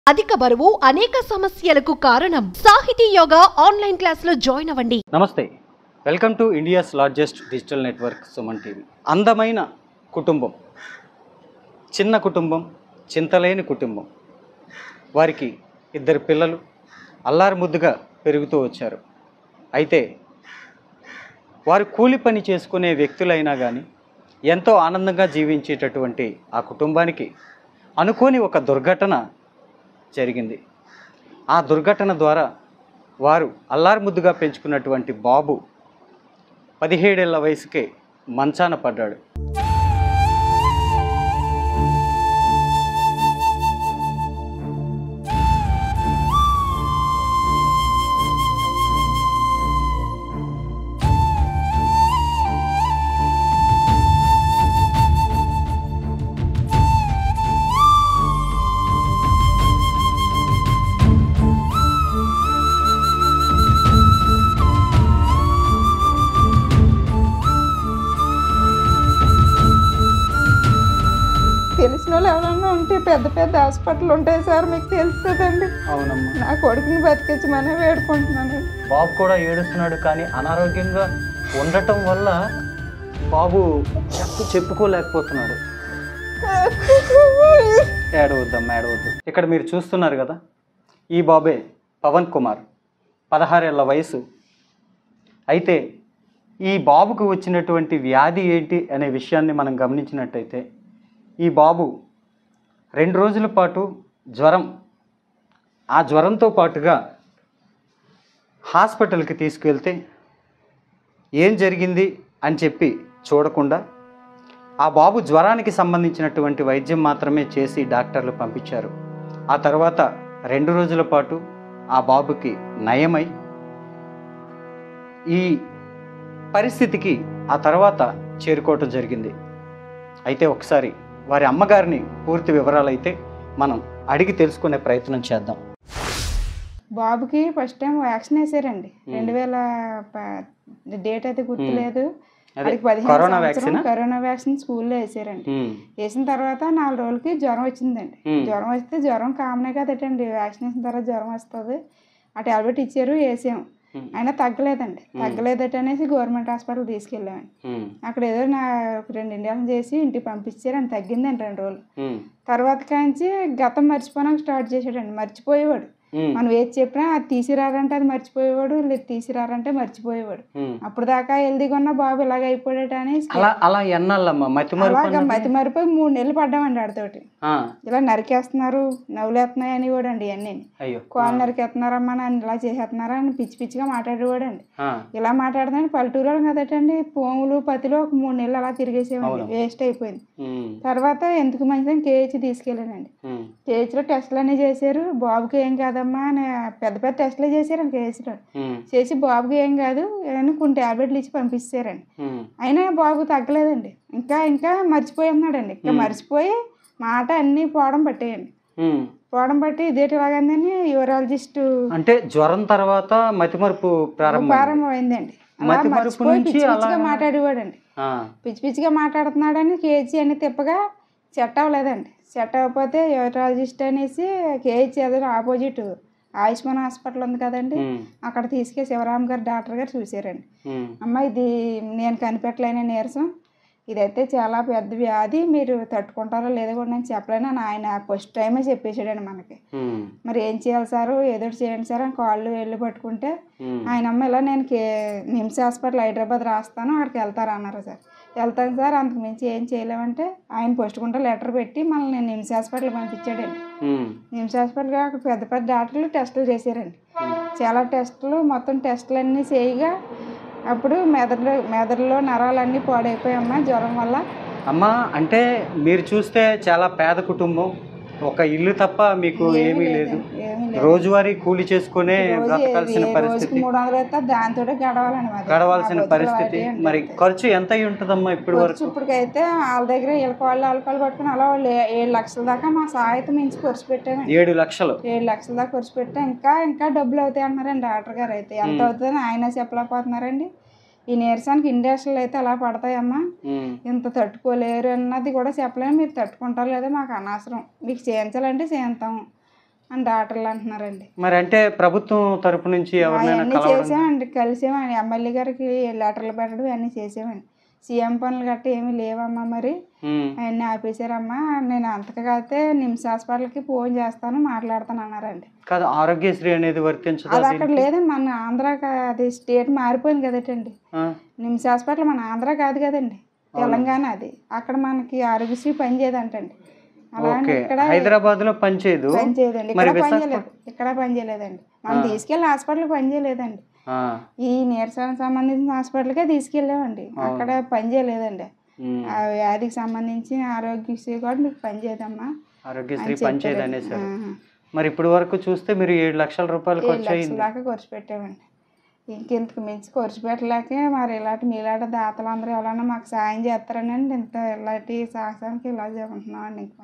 అధిక బరువు అనేక సమస్యలకు కారణం సాహితీ యోగా ఆన్లైన్ క్లాసులో జాయిన్ అవ్వండి నమస్తే welcome to India's largest digital network Suman TV అందమైన కుటుంబం చిన్న కుటుంబం చింతలేని కుటుంబం వారికి ఇద్దరు పిల్లలు అల్లారు ముద్దుగా పెరుగుతూ వచ్చారు అయితే వారు కూలి పని చేసుకునే వ్యక్తులైనా కానీ ఎంతో ఆనందంగా జీవించేటటువంటి ఆ కుటుంబానికి అనుకోని ఒక దుర్ఘటన జరిగింది ఆ దుర్ఘటన ద్వారా వారు అల్లారు ముద్దుగా పెంచుకున్నటువంటి బాబు పదిహేడేళ్ల వయసుకే మంచాన పడ్డాడు తెలిసిన వాళ్ళు ఎవరన్నా ఉంటే పెద్ద పెద్ద హాస్పిటల్ ఉంటాయి సార్ మీకు తెలుస్తుందండి అవునమ్మా నా కొడుకుని బతికించమని వేడుకుంటున్నాను బాబు కూడా ఏడుస్తున్నాడు కానీ అనారోగ్యంగా ఉండటం వల్ల బాబు చెప్పు చెప్పుకోలేకపోతున్నాడు ఏడవద్దమ్మా ఏడవద్దు ఇక్కడ మీరు చూస్తున్నారు కదా ఈ బాబే పవన్ కుమార్ పదహారేళ్ల వయసు అయితే ఈ బాబుకు వచ్చినటువంటి వ్యాధి ఏంటి అనే విషయాన్ని మనం గమనించినట్టయితే ఈ బాబు రెండు రోజుల పాటు జ్వరం ఆ జ్వరంతో పాటుగా హాస్పిటల్కి తీసుకెళ్తే ఏం జరిగింది అని చెప్పి చూడకుండా ఆ బాబు జ్వరానికి సంబంధించినటువంటి వైద్యం మాత్రమే చేసి డాక్టర్లు పంపించారు ఆ తర్వాత రెండు రోజుల పాటు ఆ బాబుకి నయమై ఈ పరిస్థితికి ఆ తర్వాత చేరుకోవటం జరిగింది అయితే ఒకసారి వారి అమ్మగారిని పూర్తి వివరాలు అయితే మనం అడిగి తెలుసుకునే ప్రయత్నం చేద్దాం బాబుకి ఫస్ట్ టైం వ్యాక్సిన్ వేసారండి రెండు వేల ప- డేట్ అయితే గుర్తులేదు అదే వాడికి పదిహేను కరోనా సంవత్సరం వ్యాక్సినా? కరోనా వ్యాక్సిన్ స్కూల్లో వేసారండి ఉమ్, వేసిన తర్వాత నాలుగు రోజులకి జ్వరం వచ్చిందండి Hmm. జ్వరం వస్తే జ్వరం కామనే కదటండి వ్యాక్సిన్ వేసిన తర్వాత జ్వరం వస్తుంది ఆ టాబ్లెట్ ఇచ్చారు వేసాం Hmm. అయినా తగ్గలేదండి తగ్గలేదట అనేసి గవర్నమెంట్ హాస్పిటల్ తీసుకెళ్ళామండి ఉమ్, అక్కడ ఏదో నా ఒక రెండు ఇండియాలు చేసి ఇంటికి పంపించారు అని తగ్గిందండి రెండు రోజులు ఉమ్, తర్వాత కాంచి గతం మర్చిపోవడానికి స్టార్ట్ చేసాడండి మర్చిపోయేవాడు ఉమ్, మనం ఏది చెప్పినా అది తీసిరారంటే అది మర్చిపోయేవాడు లేదు తీసిరారంటే మర్చిపోయేవాడు ఉమ్. అప్పుడు దాకా హెల్దీగా ఉన్న బాబు ఇలాగ అయిపోయాడు అని అలా అలా ఎన్నాళ్ళమ్మా మతి మరుపు అలాగా అన్నది? మతి మరిపోయి మూడు నెలలు పడ్డామండి ఆడితోటి ఆ, ఇలా నరికేస్తున్నారు నవ్వులేస్తున్నాయి అనేవాడు అండి ఇవన్నీ అయ్యో కోళ్ళు నరికేస్తున్నారమ్మా నన్ను ఇలా చేసేస్తున్నారా అని పిచ్చి పిచ్చిగా మాట్లాడేవాడు అండి ఆ, ఇలా మాట్లాడుతున్నాడు పల్లెటూరు కదటండి పోములు పతిలో ఒక మూడు నెలలు అలా తిరిగేసేవాడి వేస్ట్ అయిపోయింది ఉమ్, తర్వాత ఎందుకు మంచిదని కేహెచ్ తీసుకెళ్ళానండి ఉమ్, కేహెచ్లో టెస్టులు అన్నీ చేశారు బాబుకి ఏం కాదమ్మా అని పెద్ద పెద్ద టెస్టులు చేశారండి కేహెచ్లో ఉమ్, చేసి బాబుకి ఏం కాదు అని కొన్ని ట్యాబ్లెట్లు ఇచ్చి పంపించారండి ఉమ్, అయినా బాబు తగ్గలేదండి ఇంకా ఇంకా మర్చిపోయి ఉన్నాడండి ఇంకా మర్చిపోయి మాట అన్నీ పోవడం పట్టేయండి ఉమ్. పోవడం బట్టి ఇదేటి ఇలాగందని యూరాలజిస్ట్ అంటే జ్వరం తర్వాత మతి మరుపు ప్రారంభం ప్రారంభం అయిందండి అలా మతి మరుపు మర్చిపోయి నుంచి పిచ్చి అలా- పిచ్చిగా మాట్లాడేవాడండి పిచ్చి పిచ్చిగా మాట్లాడుతున్నాడని కేజీ అన్ని తిప్పగా సెట్ అవ్వలేదండి సెట్ అవ్వకపోతే యూరాలజిస్ట్ అనేసి కేజీ ఏదో ఆపోజిట్ ఆయుష్మాన్ హాస్పిటల్ ఉంది కదండి ఉమ్, అక్కడ తీసుకెళ్ళి శివరామ్ గారు డాక్టర్ గారు చూసారండి ఉమ్, అమ్మ ఇది నేను కనిపెట్టలేని నీరసం ఇదైతే చాలా పెద్ద వ్యాధి మీరు తట్టుకుంటారో లేదో కూడా నేను చెప్పలేను అని ఆయన ఫస్ట్ టైమే చెప్పేసాడండి మనకి ఉమ్, మరి ఏం చేయాలి సారు ఏదో ఒకటి చేయండి సార్ అని కాళ్ళు వెళ్ళి పట్టుకుంటే ఉమ్, ఆయన అమ్మ ఇలా నేను కే నిమ్స్ హాస్పిటల్ హైదరాబాద్ రాస్తాను అక్కడికి వెళ్తారు అన్నారు సార్ వెళ్తాను సార్ అంతకు మించి ఏం చేయలేమంటే ఆయన పోస్టుకుంటే లెటర్ పెట్టి మనల్ని నేను నిమ్స్ హాస్పిటల్ పంపించాడండి ఉమ్, నిమ్స్ హాస్పిటల్కి అక్కడ పెద్ద పెద్ద డాక్టర్లు టెస్టులు చేశారండి చాలా టెస్టులు మొత్తం టెస్టులు అన్నీ చేయగా అప్పుడు మెదడులో మెదడులో నరాలన్నీ పాడైపోయామ్మా జ్వరం వల్ల అమ్మా అంటే మీరు చూస్తే చాలా పేద కుటుంబం ఒక ఇల్లు తప్ప మీకు ఏమీ లేదు ఏమీ లేదు రోజువారీ కూలి చేసుకునే రోజు బ్రతకాల్సిన ఏ రోజుకి పరిస్థితి మూడు వందలు అయితే దాంతో గడవాలండి మాది. గడవాల్సిన ఆ బతుకులు పరిస్థితి వాటి అండి. మరి ఖర్చు ఎంత అయి ఉంటుందమ్మా ఇప్పటి ఖర్చు వరకు ఇప్పటికైతే వాళ్ళ దగ్గర వీళ్ళకాళ్ళు వాళ్ళకాళ్ళు పట్టుకుని అలా వాళ్ళు ఏ- ఏడు లక్షల దాకా మా సాహిత్యం మించి ఖర్చు పెట్టామండి ఏడు లక్షలు ఏడు లక్షల దాకా ఖర్చు పెట్టా ఇంకా ఇంకా డబ్బులు అవుతాయి అంటున్నారండి డాక్టర్ గారు అయితే ఎంత అవుతుందని ఆయన చెప్పలేకపోతున్నారండి ఈ నీరసానికి ఇండస్ట్రీలు అయితే అలా పడతాయమ్మా ఉమ్, ఇంత తట్టుకోలేరు అన్నది కూడా చెప్పలేము మీరు తట్టుకుంటారు లేదా మాకు అనవసరం మీకు చేయించాలంటే చేయించాం అని డాక్టర్లు అంటున్నారండి మరి అంటే ప్రభుత్వం తరపు నుంచి ఎవరినైనా అవన్నీ కలవడం చేసామండి కలిసామండి ఎమ్మెల్యే గారికి లెటర్లు పెట్టడం అన్నీ చేసామండి సీఎం పనులు గట్రా ఏమీ లేవమ్మా మరి ఉమ్, అవన్నీ ఆపేశారమ్మా నేను అంతగా కాకపోతే నిమ్స్ హాస్పిటల్కి ఫోన్ చేస్తాను మాట్లాడతాను అన్నారండి కాదు ఆరోగ్యశ్రీ అనేది వర్తించదా అది అక్కడ లేదండి మన ఆంధ్ర కా- అది స్టేట్ మారిపోయింది కదటండి ఆ, నిమ్స్ హాస్పిటల్ మన ఆంధ్ర కాదు కదండి తెలంగాణ అది అక్కడ మనకి ఆరోగ్యశ్రీ పనిచేయదంటండి అలానే ఓకే ఇక్కడ హైదరాబాద్ లో పనిచేయదు పనిచేయదండి మరి ఇక్కడ విశాఖ పనిచేయలేదు ఇక్కడ పనిచేయలేదండి మనం తీసుకెళ్ళి హాస్పిటల్కి పనిచేయలేదండి ఆ, ఈ నీరసానికి సంబంధించిన హాస్పిటల్కే తీసుకెళ్ళామండి అక్కడ పని చేయలేదండి ఉమ్, ఆ వ్యాధికి సంబంధించిన ఆరోగ్యశ్రీ కూడా మీకు పనిచేయదమ్మా ఆరోగ్యశ్రీ అని పనిచేయదు చెప్పారండి. అనేసారు ఆహా. మరి ఇప్పుడు వరకు చూస్తే మీరు ఏడు లక్షల రూపాయలు ఏడు ఖర్చు లక్షల అయింది దాకా ఖర్చు పెట్టామండి ఇంకెంతకు మించి ఖర్చు పెట్టలేకే మరి ఇలాంటి మీలాంటి దాతలు అందరూ ఎవరైనా మాకు సాయం చేస్తారని అండి ఇంత ఇలాంటి సాహసానికి ఇలా చెబుతున్నామండి ఇంకా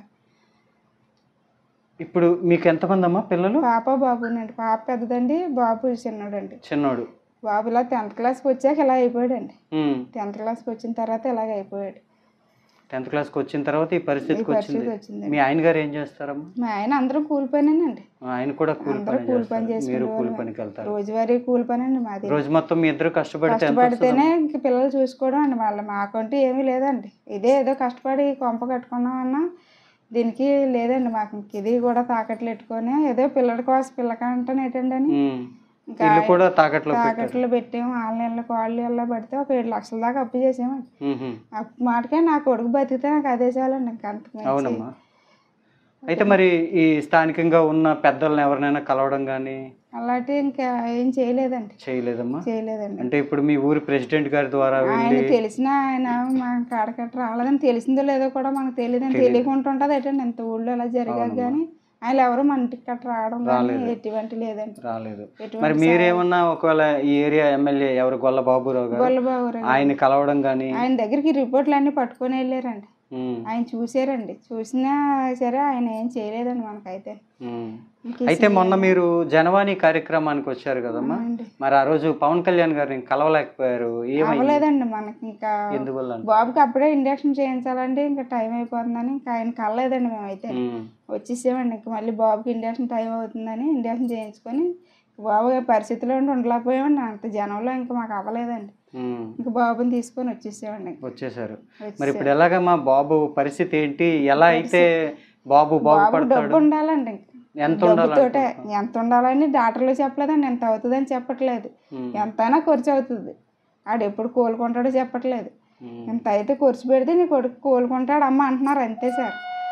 ఇప్పుడు మీకు ఎంతమంది అమ్మా పిల్లలు పాప బాబునండి పాప పెద్దదండి బాబు చిన్నోడండి చిన్నోడు బాబు ఇలా టెన్త్ క్లాస్కి వచ్చాక ఇలా అయిపోయాడండి ఉమ్, టెన్త్ క్లాస్కి వచ్చిన తర్వాత ఇలాగ అయిపోయాడు టెన్త్ క్లాస్కి వచ్చిన తర్వాత ఈ ఈ పరిస్థితికి పరిస్థితి వచ్చింది వచ్చింది మీ ఆయన గారు ఏం చేస్తారమ్మా మా ఆయన అందరం కూలి పనేనండి ఆయన కూడా కూలి అందరూ పని కూలి పని చేస్తారు మీరు కూలి చేసుకునే పనికి వెళ్తారు రోజువారీ కూలి పని అండి మాది రోజు మొత్తం మీ ఇద్దరు కష్టపడితే ఎంత కష్టపడితేనే ఇంక పిల్లలు చూసుకోవడం అండి వాళ్ళ మాకంటూ ఏమీ లేదండి ఇదే ఏదో కష్టపడి కొంప కట్టుకున్నామన్నా దీనికి లేదండి మాకు ఇంక ఇది కూడా తాకట్లు పెట్టుకొని ఏదో పిల్లడి కోసం పిల్లకంటే ఏంటండి అని ఉమ్, ఇంకా ఇల్లు కూడా తాకట్లో పెట్టారు తాకట్లు పెట్టాము ఆళ్ళ నెలలకు వాళ్ళు నెలలో పడితే ఒక ఏడు లక్షల దాకా అప్పు చేసామండి ఉహుం, అప్పు మాటకే నా కొడుకు బతికితే నాకు అదే చాలండి ఇంక అంతకు మించి. అవునమ్మా అయితే మరి ఈ స్థానికంగా ఉన్న పెద్దలను ఎవరినైనా కలవడం కానీ అలాంటి ఇంకా ఏం చేయలేదండి చేయలేదమ్మా చేయలేదండి అంటే ఇప్పుడు మీ ఊరి ప్రెసిడెంట్ గారి ద్వారా ఆయన వెళ్ళి తెలిసిన ఆయన మా కాడకట్ట రాలేదని తెలిసిందో లేదో కూడా మనకు తెలియదని తెలియకుండా ఉంటుంది ఏంటండి ఇంత ఊళ్ళో ఇలా జరిగాక కానీ ఆయన ఎవరు మన ఇంటికి గట్ట రావడం కానీ ఎటువంటి లేదండి రాలేదు ఎటువంటి మరి మీరేమన్నా ఒకవేళ ఈ ఏరియా ఎమ్మెల్యే ఎవరు గొల్ల బాబురావు గారు గొల్లబాబు ఆయన కలవడం కానీ ఆయన దగ్గరికి రిపోర్ట్లు అన్ని పట్టుకొని వెళ్ళారండి ఆయన చూసారండి చూసినా సరే ఆయన ఏం చేయలేదండి మనకైతే ఇంక ఈ అయితే మొన్న మీరు జనవాణి కార్యక్రమానికి వచ్చారు కదమ్మా అండి. మరి ఆ రోజు పవన్ కళ్యాణ్ గారిని కలవలేకపోయారు ఏమైంది అవ్వలేదండి మనకి ఇంకా ఎందువల్ల అంటే? బాబుకి అప్పుడే ఇంజక్షన్ చేయించాలండి ఇంకా టైం అయిపోతుందని ఇంకా ఆయన కలలేదండి మేమైతే ఉమ్, వచ్చేసామండి ఇంకా మళ్ళీ బాబుకి ఇంజక్షన్ టైం అవుతుందని ఇంజక్షన్ చేయించుకొని బాబు పరిస్థితిలో ఉండి ఉండలేకపోయామండి అంత జనంలో ఇంకా మాకు అవ్వలేదండి ఉమ్, ఇంకా బాబుని తీసుకొని వచ్చేసామండి ఇంకా. వచ్చేసారు మరి వచ్చేసాం. ఇప్పుడు ఎలాగమ్మా బాబు పరిస్థితి ఏంటి ఎలా అయితే బాబు బాబు బాగుపడతాడు డబ్బు ఉండాలండి ఇంకా ఎంత డబ్బుతోటే ఎంత ఉండాలని డాక్టర్లు చెప్పలేదండి ఎంత అవుతుందని చెప్పట్లేదు ఉమ్, ఎంతైనా ఖర్చు అవుతుంది ఆడు ఎప్పుడు కోలుకుంటాడో చెప్పట్లేదు ఉమ్, ఎంత అయితే ఖర్చు పెడితే నీ కొడుకు కోలుకుంటాడు అమ్మ అంటున్నారు అంతే సార్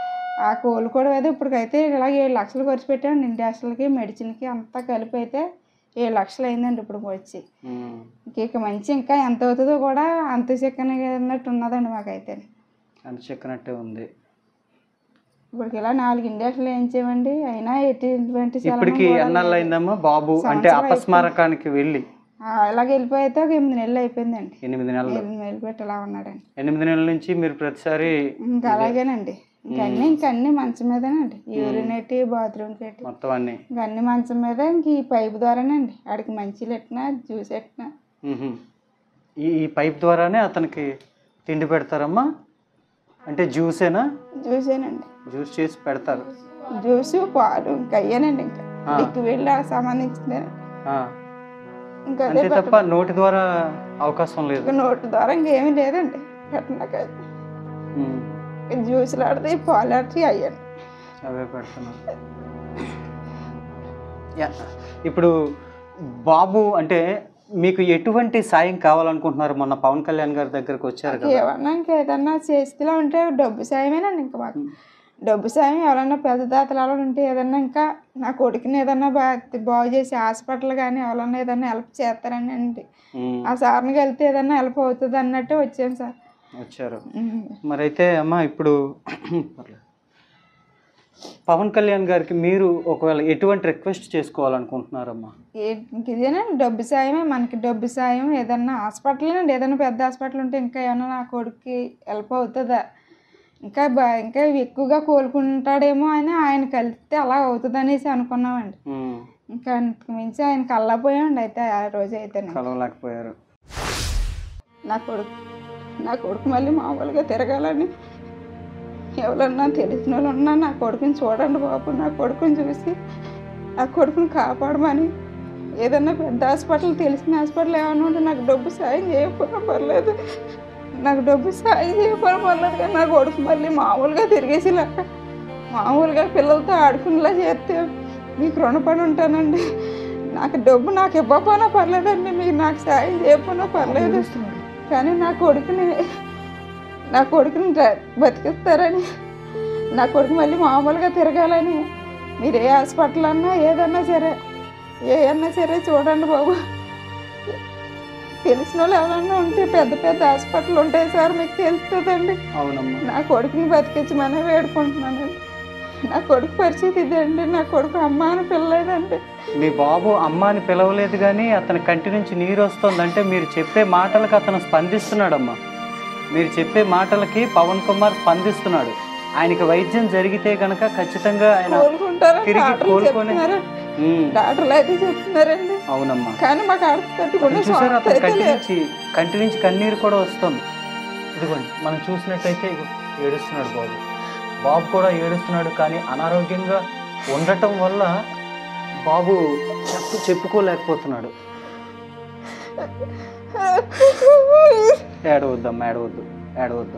ఆ కోలుకోవడం అయితే ఇప్పటికైతే ఇలా ఏడు లక్షలు ఖర్చు పెట్టామండి ఇంటి హాస్టల్కి మెడిసిన్కి అంతా కలిపి అయితే ఏడు లక్షలు అయిందండి ఇప్పుడు వచ్చి ఉమ్. ఇంక ఇక మంచి ఇంకా ఎంత అవుతుందో కూడా అంత చిక్కనగా అన్నట్టు ఉన్నదండి మాకైతే అని చెప్పినట్టే ఉంది ఇప్పటికి ఇలా నాలుగు ఇంజక్షన్లు వేయించామండి అయినా ఎటువంటి చలనం ఇప్పటికి కూడా ఎన్నాళ్ళు లేదు. అయిందమ్మా బాబు అంటే సంవత్సరం అపస్మారకానికి వెళ్ళి ఆ, ఇలాగ వెళ్ళిపోయి అయితే ఒక ఎనిమిది నెలలు అయిపోయిందండి ఎనిమిది నెలలు ఎనిమిది నెలలు పెట్టి ఇలా ఉన్నాడండి ఎనిమిది నెలల నుంచి మీరు ప్రతిసారి ఇంకా అలాగేనండి ఇంకా అన్నీ ఇంకా అన్నీ మంచం మీదేనండి యూరిన్ ఎట్టి బాత్రూమ్ పెట్టి మొత్తం అన్ని ఇంక అన్ని మంచం మీద ఇంక ఈ పైపు ద్వారానండి ఆడికి మంచిలు ఎట్టినా జ్యూస్ ఎట్టినా మ్మ్హ. ఈ ఈ పైప్ ద్వారానే అతనికి తిండి పెడతారమ్మా అంటే జ్యూసేనా జ్యూసేనండి జ్యూస్ చేసి పెడతారు జ్యూస్ పాలు ఇంకా అయ్యానండి ఇంకా లిక్కి వెళ్ళి సంబంధించింది ఆ. ఇంకా అదే అంతే తప్ప నోటి ద్వారా అవకాశం లేదు ఇంకా నోటి ద్వారా ఇంకేమీ లేదండి పెట్టినాకైతే మ్మ్. జ్యూస్లు ఆడితే ఈ పాలు ఆడితే అయ్యాను అవే పెడుతున్నాం యా. ఇప్పుడు బాబు అంటే మీకు ఎటువంటి సాయం కావాలనుకుంటున్నారు మొన్న పవన్ కళ్యాణ్ గారి దగ్గరకు వచ్చారు కదా ఏమన్నా ఇంకేదన్నా చేతిలో ఉంటే డబ్బు సాయమేనండి ఇంకా మాకు డబ్బు సాయం ఎవరన్నా పెద్ద దాతలు అలా ఉంటే ఏదన్నా ఇంకా నా కొడుకుని ఏదన్నా బా బాగు చేసి హాస్పిటల్ కానీ ఎవరన్నా ఏదన్నా హెల్ప్ చేస్తారని అండి మ్మ్. ఆ సార్ని వెళ్తే ఏదన్నా హెల్ప్ అవుతుంది అన్నట్టు వచ్చాను సార్ వచ్చారు ఉమ్. మరైతే అమ్మ ఇప్పుడు పర్లేదు. పవన్ కళ్యాణ్ గారికి మీరు ఒకవేళ ఎటువంటి రిక్వెస్ట్ చేసుకోవాలనుకుంటున్నారమ్మా ఏ- ఇంక ఇదేనండి డబ్బు సాయమే మనకి డబ్బు సాయం ఏదన్నా హాస్పిటల్ అండి ఏదన్నా పెద్ద హాస్పిటల్ ఉంటే ఇంకా ఏమన్నా నా కొడుక్కి హెల్ప్ అవుతుందా ఇంకా బా ఇంకా ఎక్కువగా కోలుకుంటాడేమో అని ఆయన కలిస్తే అలా అవుతుంది అనేసి అనుకున్నామండి మ్మ్. ఇంకా అంతకు మించి ఆయన కళ్ళపోయామండి అయితే ఆ రోజు అయితే కలవలేకపోయారు నా కొడుకు నా కొడుకు మళ్ళీ మామూలుగా తిరగాలని ఎవరన్నా తెలిసిన వాళ్ళు ఉన్నా నా కొడుకుని చూడండి బాబు నా కొడుకుని చూసి ఆ కొడుకుని కాపాడమని ఏదన్నా పెద్ద హాస్పిటల్ తెలిసిన హాస్పిటల్ ఏమైనా ఉంటే నాకు డబ్బు సాయం చేయకపోయినా పర్లేదు నాకు డబ్బు సాయం చేయకపోయినా పర్లేదు కానీ నా కొడుకు మళ్ళీ మామూలుగా తిరిగేసి లెక్క మామూలుగా పిల్లలతో ఆడుకునేలా చేస్తే మీకు రుణపడి ఉంటానండి నాకు డబ్బు నాకు ఇవ్వకపోయినా పర్లేదండి మీకు నాకు సాయం చేయకపోయినా పర్లేదు కానీ నా కొడుకుని నా కొడుకుని ర- బతికిస్తారని నా కొడుకు మళ్ళీ మామూలుగా తిరగాలని మీరు ఏ హాస్పిటల్ అన్నా ఏదన్నా సరే ఏ అన్నా సరే చూడండి బాబు తెలిసిన వాళ్ళు ఎవరన్నా ఉంటే పెద్ద పెద్ద హాస్పిటల్ ఉంటాయి సార్ మీకు తెలుస్తుందండి అవునమ్మా నా కొడుకుని బతికించమని వేడుకుంటున్నానండి నా కొడుకు పరిస్థితి ఇదండి నా కొడుకు అమ్మ అని పిల్లలేదండి మీ బాబు అమ్మ అని పిలవలేదు కానీ అతని కంటి నుంచి నీరు వస్తుందంటే మీరు చెప్పే మాటలకు అతను స్పందిస్తున్నాడమ్మా మీరు చెప్పే మాటలకి పవన్ కుమార్ స్పందిస్తున్నాడు ఆయనకి వైద్యం జరిగితే గనక ఖచ్చితంగా ఆయన కోలుకుంటారని తిరిగి డాక్టర్లు కోలుకొని- చెప్తున్నారు ఉమ్, డాక్టర్లు అయితే చెప్తున్నారండి అవునమ్మా కానీ మాకు అర్థం తట్టుకునే అతను చూసారు స్వార్థ అతని అయితే కంటి లేదు నుంచి కంటి నుంచి కన్నీరు కూడా వస్తుంది ఇదిగోండి మనం చూసినట్టయితే ఇగో ఏడుస్తున్నాడు బాబు బాబు కూడా ఏడుస్తున్నాడు కానీ అనారోగ్యంగా ఉండటం వల్ల బాబు చెప్పు చెప్పుకోలేకపోతున్నాడు ఏడవద్దాం ఏడవద్దు ఏడవద్దాం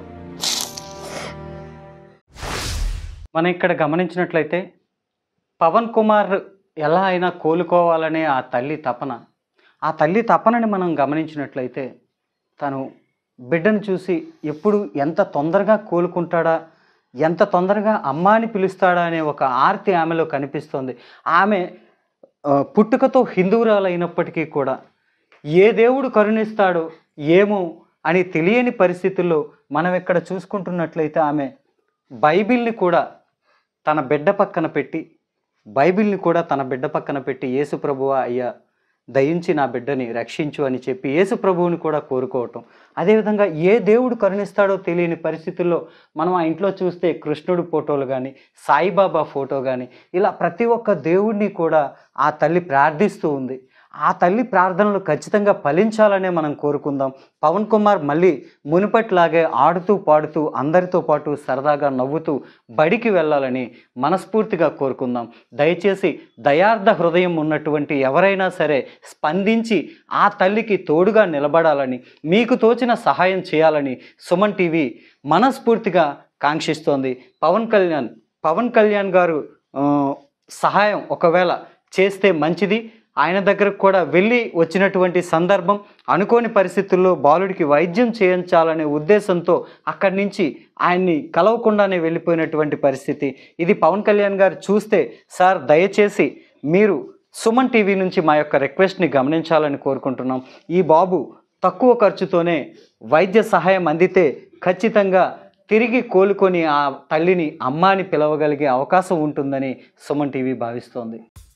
మనం ఇక్కడ గమనించినట్లయితే పవన్ కుమార్ ఎలా అయినా కోలుకోవాలనే ఆ తల్లి తపన ఆ తల్లి తపనని మనం గమనించినట్లయితే తను బిడ్డను చూసి ఎప్పుడు ఎంత తొందరగా కోలుకుంటాడా ఎంత తొందరగా అమ్మ అని పిలుస్తాడా అనే ఒక ఆర్తి ఆమెలో కనిపిస్తోంది ఆమె ఆ, పుట్టుకతో హిందువురాలు అయినప్పటికీ కూడా ఏ దేవుడు కరుణిస్తాడో ఏమో అని తెలియని పరిస్థితుల్లో మనం ఇక్కడ చూసుకుంటున్నట్లయితే ఆమె బైబిల్ని కూడా తన బిడ్డ పక్కన పెట్టి బైబిల్ని కూడా తన బిడ్డ పక్కన పెట్టి యేసు ప్రభువా అయ్యా దయించి నా బిడ్డని రక్షించు అని చెప్పి యేసు ప్రభువుని కూడా కోరుకోవటం అదేవిధంగా ఏ దేవుడు కరుణిస్తాడో తెలియని పరిస్థితుల్లో మనం ఆ ఇంట్లో చూస్తే కృష్ణుడి ఫోటోలు కానీ సాయిబాబా ఫోటో కానీ ఇలా ప్రతి ఒక్క దేవుడిని కూడా ఆ తల్లి ప్రార్థిస్తూ ఉంది ఆ తల్లి ప్రార్థనలు ఖచ్చితంగా ఫలించాలనే మనం కోరుకుందాం పవన్ కుమార్ మళ్ళీ మునుపట్లాగే ఆడుతూ పాడుతూ అందరితో పాటు సరదాగా నవ్వుతూ బడికి వెళ్ళాలని మనస్ఫూర్తిగా కోరుకుందాం దయచేసి దయార్థ హృదయం ఉన్నటువంటి ఎవరైనా సరే స్పందించి ఆ తల్లికి తోడుగా నిలబడాలని మీకు తోచిన సహాయం చేయాలని సుమన్ టీవీ మనస్ఫూర్తిగా కాంక్షిస్తోంది పవన్ కళ్యాణ్ పవన్ కళ్యాణ్ గారు ఆ, సహాయం ఒకవేళ చేస్తే మంచిది ఆయన దగ్గరకు కూడా వెళ్ళి వచ్చినటువంటి సందర్భం అనుకోని పరిస్థితుల్లో బాలుడికి వైద్యం చేయించాలనే ఉద్దేశంతో అక్కడి నుంచి ఆయన్ని కలవకుండానే వెళ్ళిపోయినటువంటి పరిస్థితి ఇది పవన్ కళ్యాణ్ గారు చూస్తే సార్ దయచేసి మీరు సుమన్ టీవీ నుంచి మా యొక్క రిక్వెస్ట్ని గమనించాలని కోరుకుంటున్నాం ఈ బాబు తక్కువ ఖర్చుతోనే వైద్య సహాయం అందితే ఖచ్చితంగా తిరిగి కోలుకొని ఆ తల్లిని అమ్మాని పిలవగలిగే అవకాశం ఉంటుందని సుమన్ టీవీ భావిస్తోంది